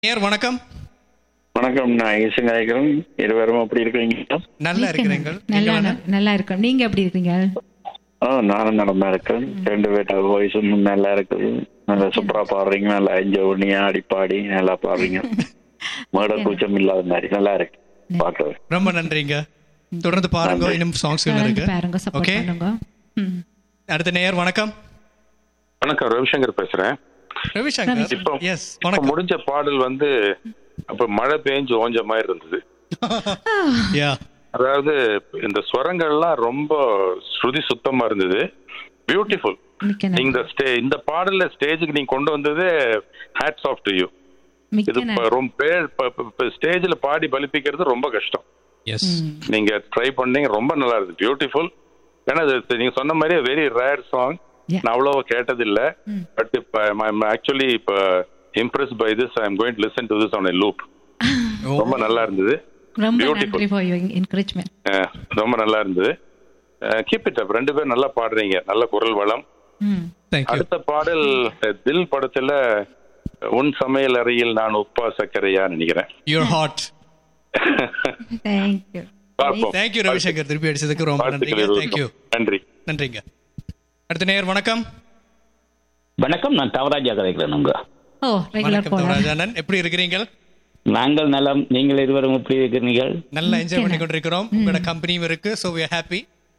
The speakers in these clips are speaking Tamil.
நேர் வணக்கம் வணக்கம் நான் ஈசன் கலைக்கிறேன் இருவரும் எப்படி இருக்கிறீங்க நல்லா இருக்கிறீங்கள் நல்லா நல்லா இருக்கும் நீங்க எப்படி இருக்கீங்க ஆ நானும் நடமா இருக்கேன் ரெண்டு பேர்ட்ட வாய்ஸும் நல்லா இருக்குது நல்லா சூப்பரா பாடுறீங்க நல்லா என்ஜாய் பண்ணி ஆடி பாடி நல்லா பாடுறீங்க மேட கூச்சம் இல்லாத மாதிரி நல்லா இருக்கு பாக்குறது ரொம்ப நன்றிங்க தொடர்ந்து பாருங்க இன்னும் சாங்ஸ் தொடர்ந்து இருக்கு பாருங்க சப்போர்ட் ஓகே பண்ணுங்க ம். அடுத்த நேயர் வணக்கம் வணக்கம் ரவிசங்கர் பேசுறேன் ரவிசங்கர் இப்போ எஸ் இப்ப வணக்கம் முடிஞ்ச பாடல் வந்து அப்ப மழை பெஞ்சு ஓஞ்ச மாதிரி இருந்தது யா அதாவது இந்த ஸ்வரங்கள்லாம் ரொம்ப ஸ்ருதி சுத்தமா இருந்தது பியூட்டிஃபுல் மிக்க நன்றி இந்த ஸ்டே இந்த பாடல்ல ஸ்டேஜுக்கு நீங்க கொண்டு வந்தது ஹேட்ஸ் ஆஃப் டு யூ மிக்க இது நன்றி ப- ரொம்ப ஸ்டேஜ்ல பாடி பலிப்பிக்கிறது ரொம்ப கஷ்டம் எஸ் நீங்க ட்ரை பண்ணீங்க ரொம்ப நல்லா இருக்கு பியூட்டிஃபுல் ஏன்னா இது நீங்க சொன்ன மாதிரி வெரி ரேர் சாங் Yeah. நான் அவ்வளவு கேட்டதில்ல பட் இப்ப ஆக்சுவலி இப்ப impress by this I am going to listen to this on loop ரொம்ப நல்லா இருந்தது ரொம்ப beautiful. நன்றி ஃபார் யுவர் என்கரேஜ்மெண்ட் அஹ், ரொம்ப நல்லா இருந்தது கீப் இட் அப் ரெண்டு பேரும் நல்லா பாடுறீங்க நல்ல குரல் வளம் ம் தேங்க்யூ அடுத்த பாடல் அஹ், தில் படத்துல உன் சமையல் அறையில் நான் உப்பா சர்க்கரையா நினைக்கிறேன் யூர் ஹாட் தேங்க் யூ பார்ப்போம் தேங்க்யூ ரவிசங்கர் திருப்பி அடிச்சதுக்கு ரொம்ப நன்றிங்க வாழ்த்துக்கள் தேங்க்யூ இருக்கும். நன்றி நன்றிங்க அடுத்த நேயர் வணக்கம் வணக்கம் நான் தவராஜா கதைக்கிறேன் உங்க ஓ ரெகுலர் வணக்கம் போலாம் தவராஜானன் எப்படி இருக்கிறீங்க நாங்கள் நலம் நீங்கள் இருவரும் எப்படி இருக்கிறீர்கள் நல்லா என்ஜாய் பண்ணி கொண்டிருக்கிறோம் உங்களோட கம்பெனியும் இருக்கு ஸோ வி ஹாப்பி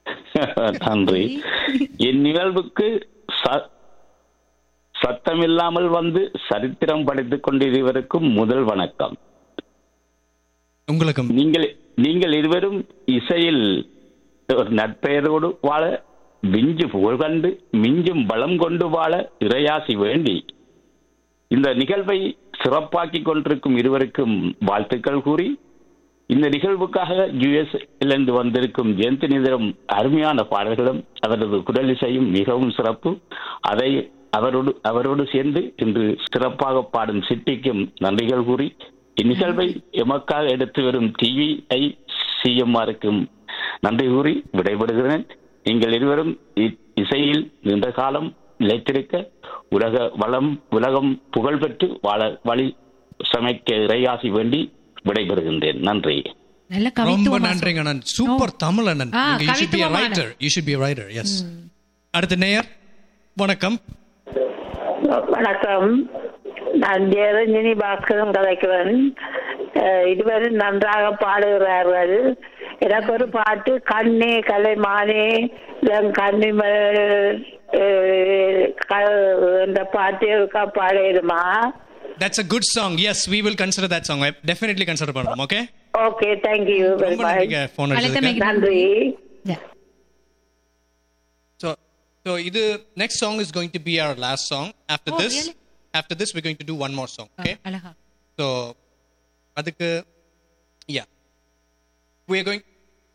நன்றி என் நிகழ்வுக்கு ச- சத்தமில்லாமல் வந்து சரித்திரம் படைத்துக் கொண்டிருவருக்கும் முதல் வணக்கம் உங்களுக்கும் நீங்கள் நீங்கள் இருவரும் இசையில் ஒரு நட்பெயரோடு வாழ விஞ்சு புகழ் கண்டு மிஞ்சும் பலம் கொண்டு வாழ இறையாசி வேண்டி இந்த நிகழ்வை சிறப்பாக்கி கொண்டிருக்கும் இருவருக்கும் வாழ்த்துக்கள் கூறி இந்த நிகழ்வுக்காக யுஎஸ் இருந்து வந்திருக்கும் ஜெயந்தினிதரும் அருமையான பாடல்களும் அவரது குரலிசையும் மிகவும் சிறப்பு அதை அவரோடு அவரோடு சேர்ந்து இன்று சிறப்பாக பாடும் சிட்டிக்கும் நன்றிகள் கூறி இந்நிகழ்வை எமக்காக எடுத்து வரும் டிவிஐ சிஎம்ஆருக்கும் நன்றி கூறி விடைபெறுகிறேன் நீங்கள் இருவரும் இ- இசையில் நீண்ட காலம் நிலைத்திருக்க உலக வளம் உலகம் புகழ்பெற்று வாழ வழி சமைக்க இறையாசி வேண்டி விடைபெறுகின்றேன் நன்றி நல்ல ரொம்ப கவித்துவமா நன்றிங்க அண்ணன் சூப்பர் தமிழ் அண்ணன் ஆ, யூ ஷுட் பி a கவித்துவமான. Writer you should be a writer yes அடுத்த நேயர் வணக்கம் வணக்கம் நான் ஜெயரஞ்சினி பாஸ்கரன் கதைக்கிறேன் அஹ் இதுவரை நன்றாக பாடுகிறார்கள் எனக்கு ஒரு பாட்டு கண்ணே கலைமானே என் கண்ணிமலர் அஹ், க- என்ற பாட்டு இருக்கா பாடிடுமா that's a good song yes we will consider that song I definitely consider பண்றோம் ஓகே ஓகே தேங்க்யூ வெரி ரொம்ப மச் நன்றிங்க ஃபோன் அடிச்சதுக்கு அழைத்தமைக்கு நன்றி Yeah. So, so இது next song is going to be our last song. After Oh, this, really? after this, we're going to do one more song. Okay. அழகா So, அதுக்கு, yeah, we're going.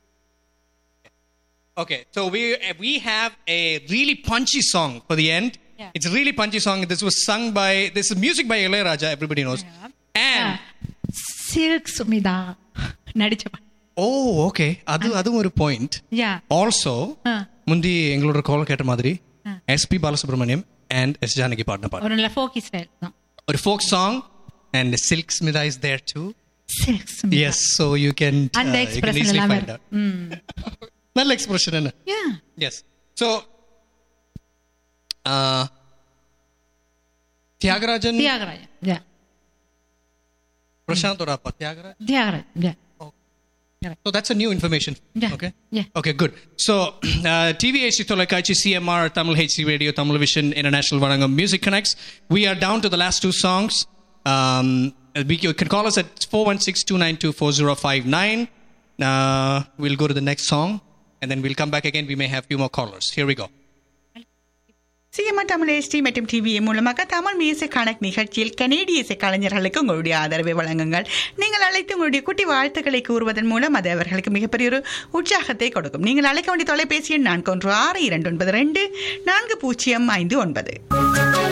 Okay, so we we have a really punchy song for the end. Yeah. It's a really punchy song. This was sung by this is music by Ilayaraja. Everybody knows. And Silk Smitha நடிச்ச பாட்டு oh, okay, அது அதுவும் ஒரு point. யா ஆல்சோ ஆ. முந்தி எங்களோட கால் கேட்ட மாதிரி எஸ்பி பாலசுப்ரமணியம் அண்ட் எஸ் ஜானகி பாடின பாட்டு ஒரு நல்ல ஃபோக்கி ஸ்டைல் தான் ஒரு folk song and Silk Smitha is there to Silk Smitha yes so you can அந்த எக்ஸ்பிரஷன் எல்லாம் வரும் ம் நல்ல எக்ஸ்பிரஷன் என்ன yeah yes so Thiagarajan Thiagarajan yeah பிரசாந்தோட அப்பா Thiagaraj Thiagarajan yeah So that's a new information. Yeah. Okay. Yeah. Okay. Good. So, uh, TVAC Tolakachi CMR Tamil HC Radio Tamil Vision International Varangam Music Connects. We are down to the last two songs. Um, we, you can call us at 416-292-4059. Uh, we'll go to the next song, and then we'll come back again. We may have few more callers. Here we go. CMR Tamil SD மற்றும் டிவிஏ மூலமாக தமிழ் மியூசிக் கணக்கு நிகழ்ச்சியில் கனேடிய இசை கலைஞர்களுக்கு உங்களுடைய ஆதரவை வழங்குங்கள் நீங்கள் அழைத்து உங்களுடைய குட்டி வாழ்த்துக்களை கூறுவதன் மூலம் அது அவர்களுக்கு மிகப்பெரிய ஒரு உற்சாகத்தை கொடுக்கும் நீங்கள் அழைக்க வேண்டிய தொலைபேசி எண் நான்கு ஒன்று ஆறு இரண்டு ஒன்பது ரெண்டு நான்கு பூஜ்ஜியம் ஐந்து ஒன்பது